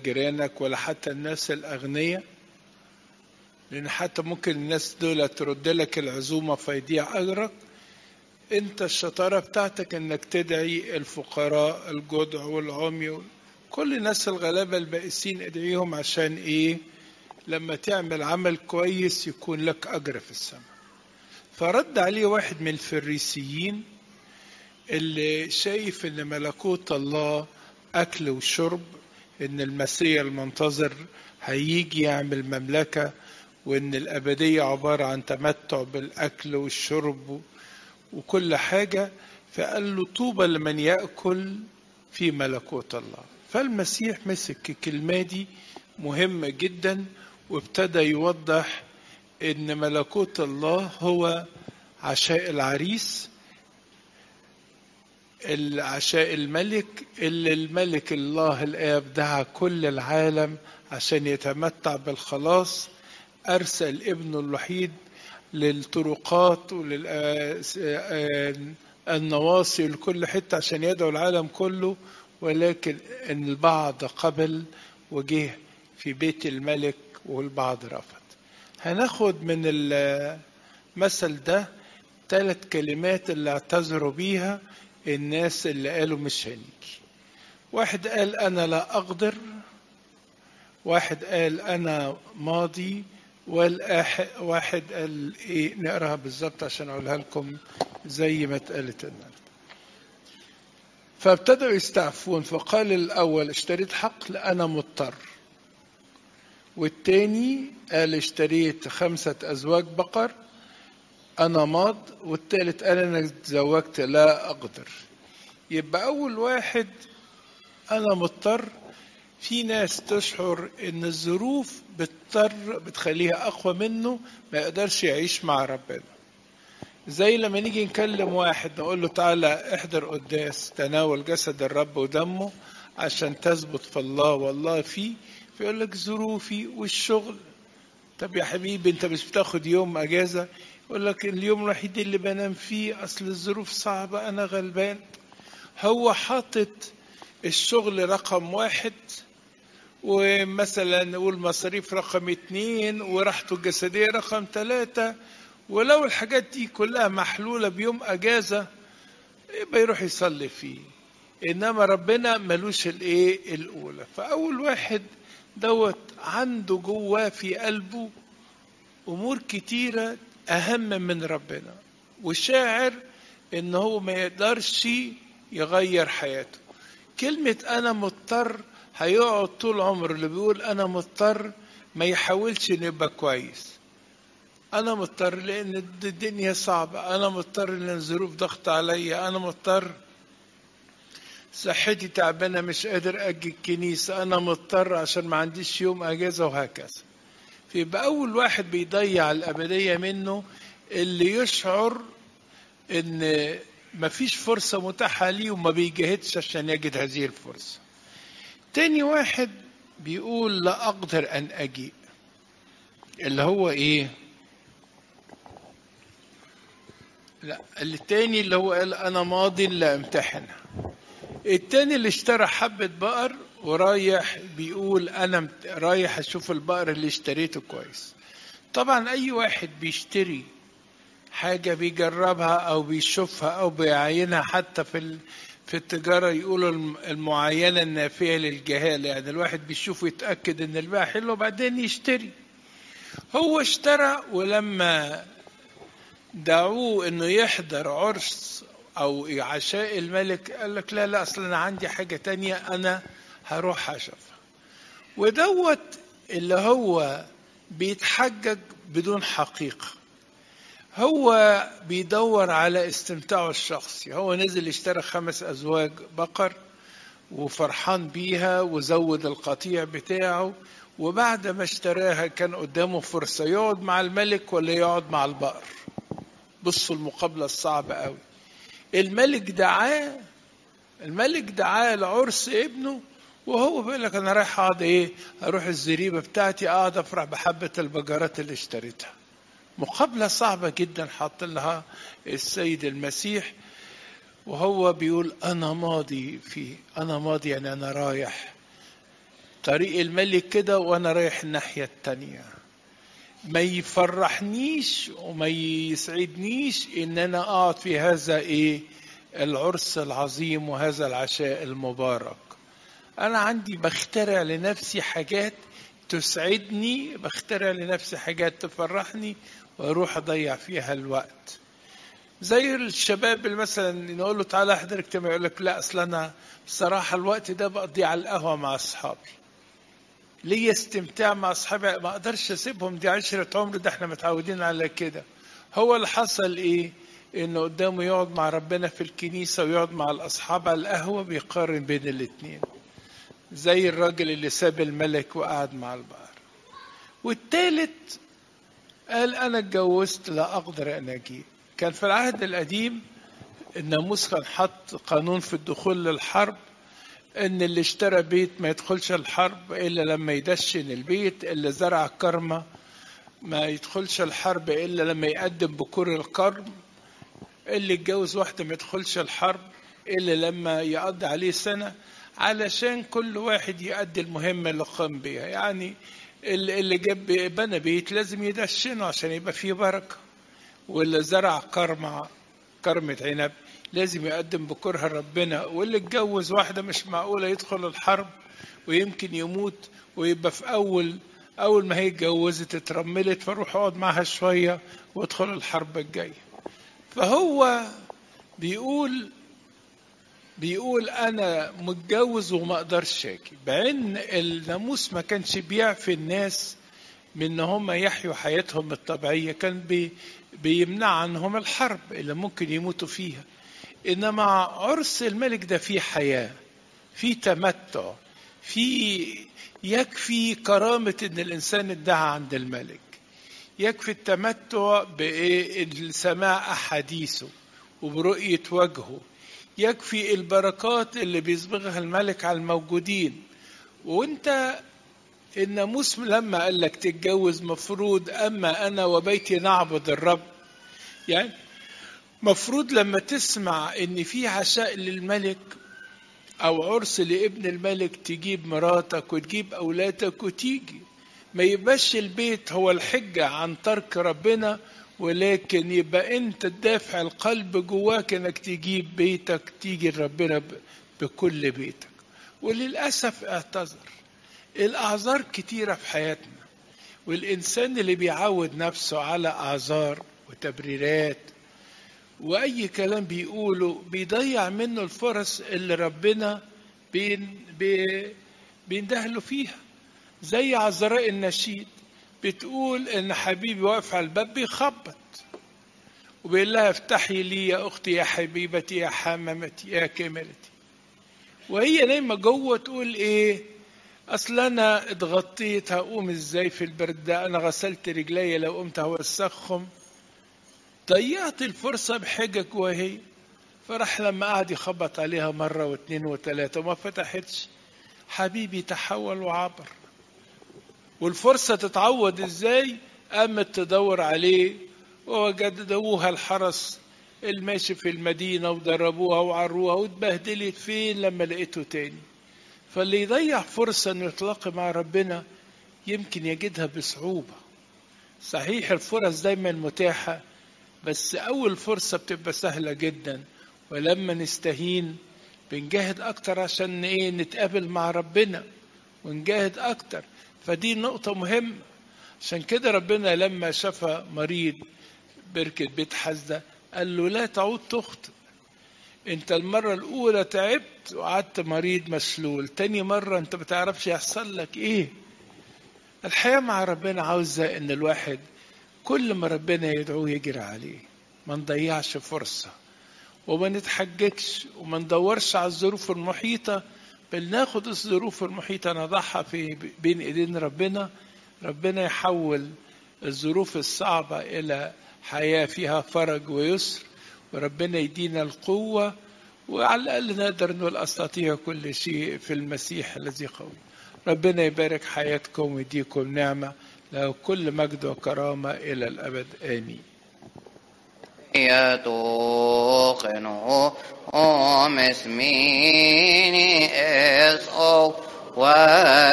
جيرانك ولا حتى الناس الأغنياء لأن حتى ممكن الناس دول ترد لك العزومة فيضيع أجرك أنت الشطارة بتاعتك إنك تدعي الفقراء الجدع والعمي كل الناس الغلابة البائسين ادعيهم عشان إيه لما تعمل عمل كويس يكون لك أجر في السماء فرد عليه واحد من الفريسيين اللي شايف ان ملكوت الله اكل وشرب ان المسيح المنتظر هيجي يعمل مملكه وان الابديه عباره عن تمتع بالاكل والشرب وكل حاجه فقال له طوبى لمن ياكل في ملكوت الله فالمسيح مسك الكلمه دي مهمه جدا وابتدى يوضح ان ملكوت الله هو عشاء العريس عشاء الملك اللي الملك الله الآب دعا كل العالم عشان يتمتع بالخلاص أرسل ابنه الوحيد للطرقات وللنواصي لكل حتة عشان يدعو العالم كله ولكن إن البعض قبل وجه في بيت الملك والبعض رفض هناخد من المثل ده ثلاث كلمات اللي اعتذروا بيها الناس اللي قالوا مش هنيجي واحد قال انا لا اقدر واحد قال انا ماضي واحد قال ايه نقراها بالظبط عشان اقولها لكم زي ما اتقالت النهارده فابتدأوا يستعفون فقال الأول اشتريت حقل أنا مضطر والتاني قال اشتريت خمسة أزواج بقر أنا ماض والتالت قال أنا تزوجت لا أقدر يبقى أول واحد أنا مضطر في ناس تشعر إن الظروف بتضطر بتخليها أقوى منه ما يقدرش يعيش مع ربنا زي لما نيجي نكلم واحد نقول له تعالى احضر قداس تناول جسد الرب ودمه عشان تثبت في الله والله فيه فيقول لك ظروفي والشغل طب يا حبيبي انت مش بتاخد يوم اجازه يقول لك اليوم الوحيد اللي بنام فيه اصل الظروف صعبه انا غلبان هو حاطط الشغل رقم واحد ومثلا نقول مصاريف رقم اتنين وراحته الجسدية رقم ثلاثة ولو الحاجات دي كلها محلولة بيوم أجازة يبقى يروح يصلي فيه إنما ربنا ملوش الإيه الأولى فأول واحد دوت عنده جواه في قلبه أمور كتيرة أهم من ربنا وشاعر إن هو ما يقدرش يغير حياته كلمة أنا مضطر هيقعد طول عمره اللي بيقول أنا مضطر ما يحاولش إنه يبقى كويس أنا مضطر لأن الدنيا صعبة أنا مضطر لأن الظروف ضغط عليا أنا مضطر صحتي تعبانة مش قادر أجي الكنيسة أنا مضطر عشان ما عنديش يوم أجازة وهكذا فيبقى أول واحد بيضيع الأبدية منه اللي يشعر إن مفيش فرصة متاحة ليه وما بيجاهدش عشان يجد هذه الفرصة تاني واحد بيقول لا أقدر أن أجيء اللي هو إيه لا التاني اللي هو قال أنا ماضي لا امتحنها التاني اللي اشترى حبة بقر ورايح بيقول أنا رايح أشوف البقر اللي اشتريته كويس طبعا أي واحد بيشتري حاجة بيجربها أو بيشوفها أو بيعاينها حتى في في التجارة يقولوا المعاينة النافية للجهالة يعني الواحد بيشوف ويتأكد إن البيع حلو وبعدين يشتري هو اشترى ولما دعوه إنه يحضر عرس أو عشاء الملك قال لك لا لا أصل أنا عندي حاجة تانية أنا هروح أشوفها ودوت اللي هو بيتحجج بدون حقيقة هو بيدور على استمتاعه الشخصي هو نزل اشترى خمس أزواج بقر وفرحان بيها وزود القطيع بتاعه وبعد ما اشتراها كان قدامه فرصة يقعد مع الملك ولا يقعد مع البقر بصوا المقابلة الصعبة قوي الملك دعاه الملك دعاه لعرس ابنه وهو بيقول لك انا رايح اقعد ايه اروح الزريبه بتاعتي اقعد افرح بحبه البجرات اللي اشتريتها مقابله صعبه جدا حط لها السيد المسيح وهو بيقول انا ماضي فيه انا ماضي يعني انا رايح طريق الملك كده وانا رايح الناحية التانية ما يفرحنيش وما يسعدنيش ان انا اقعد في هذا ايه العرس العظيم وهذا العشاء المبارك انا عندي بخترع لنفسي حاجات تسعدني بخترع لنفسي حاجات تفرحني واروح اضيع فيها الوقت زي الشباب اللي مثلا نقول له تعالى احضر اجتماع يقول لك لا اصل انا الصراحه الوقت ده بقضي على القهوه مع اصحابي ليا استمتاع مع اصحابي ما اقدرش اسيبهم دي عشره عمر ده احنا متعودين على كده هو اللي حصل ايه انه قدامه يقعد مع ربنا في الكنيسه ويقعد مع الاصحاب على القهوه بيقارن بين الاتنين زي الراجل اللي ساب الملك وقعد مع البقر والتالت قال انا اتجوزت لا اقدر ان اجيب كان في العهد القديم الناموس كان حط قانون في الدخول للحرب ان اللي اشترى بيت ما يدخلش الحرب الا لما يدشن البيت اللي زرع كرمة ما يدخلش الحرب الا لما يقدم بكور الكرم اللي اتجوز واحدة ما يدخلش الحرب الا لما يقضي عليه سنة علشان كل واحد يؤدي المهمة اللي قام بيها يعني اللي جاب بنى بيت لازم يدشنه عشان يبقى فيه بركة واللي زرع كرمة كرمة عنب لازم يقدم بكرها ربنا واللي اتجوز واحدة مش معقولة يدخل الحرب ويمكن يموت ويبقى في أول أول ما هي اتجوزت اترملت فروح اقعد معاها شوية وادخل الحرب الجاية فهو بيقول بيقول أنا متجوز وما أقدرش أجي بعين الناموس ما كانش بيعفي الناس من ان هم يحيوا حياتهم الطبيعيه كان بي بيمنع عنهم الحرب اللي ممكن يموتوا فيها انما عرس الملك ده فيه حياه فيه تمتع فيه يكفي كرامه ان الانسان ادعى عند الملك يكفي التمتع بسماع احاديثه وبرؤيه وجهه يكفي البركات اللي بيصبغها الملك على الموجودين وانت الناموس لما قال لك تتجوز مفروض اما انا وبيتي نعبد الرب يعني مفروض لما تسمع ان في عشاء للملك او عرس لابن الملك تجيب مراتك وتجيب اولادك وتيجي ما يبقاش البيت هو الحجة عن ترك ربنا ولكن يبقى انت تدافع القلب جواك انك تجيب بيتك تيجي لربنا بكل بيتك وللأسف اعتذر الأعذار كتيرة في حياتنا والإنسان اللي بيعود نفسه على أعذار وتبريرات وأي كلام بيقوله بيضيع منه الفرص اللي ربنا بين بي بيندهله فيها زي عذراء النشيد بتقول إن حبيبي واقف على الباب بيخبط وبيقول لها افتحي لي يا أختي يا حبيبتي يا حمامتي يا كاملتي وهي نايمة جوه تقول إيه اصل انا اتغطيت هقوم ازاي في البرد ده انا غسلت رجلي لو قمت هوسخهم ضيعت الفرصه بحجج وهي فراح لما قعد يخبط عليها مره واثنين وثلاثه وما فتحتش حبيبي تحول وعبر والفرصه تتعوض ازاي قامت تدور عليه ووجدوها الحرس الماشي في المدينه وضربوها وعروها واتبهدلت فين لما لقيته تاني فاللي يضيع فرصة انه يتلاقى مع ربنا يمكن يجدها بصعوبة صحيح الفرص دايما متاحة بس أول فرصة بتبقى سهلة جدا ولما نستهين بنجاهد أكتر عشان إيه نتقابل مع ربنا ونجاهد أكتر فدي نقطة مهمة عشان كده ربنا لما شفى مريض بركة بيت حزة قال له لا تعود تخطئ انت المرة الأولى تعبت وقعدت مريض مسلول تاني مرة انت بتعرفش يحصل لك ايه الحياة مع ربنا عاوزة ان الواحد كل ما ربنا يدعوه يجري عليه ما نضيعش فرصة وما نتحججش وما ندورش على الظروف المحيطة بل ناخد الظروف المحيطة نضعها في بين ايدين ربنا ربنا يحول الظروف الصعبة إلى حياة فيها فرج ويسر وربنا يدينا القوة وعلى الأقل نقدر نقول أستطيع كل شيء في المسيح الذي قوي ربنا يبارك حياتكم ويديكم نعمة له كل مجد وكرامة إلى الأبد آمين يتوقن أم اسميني إس أو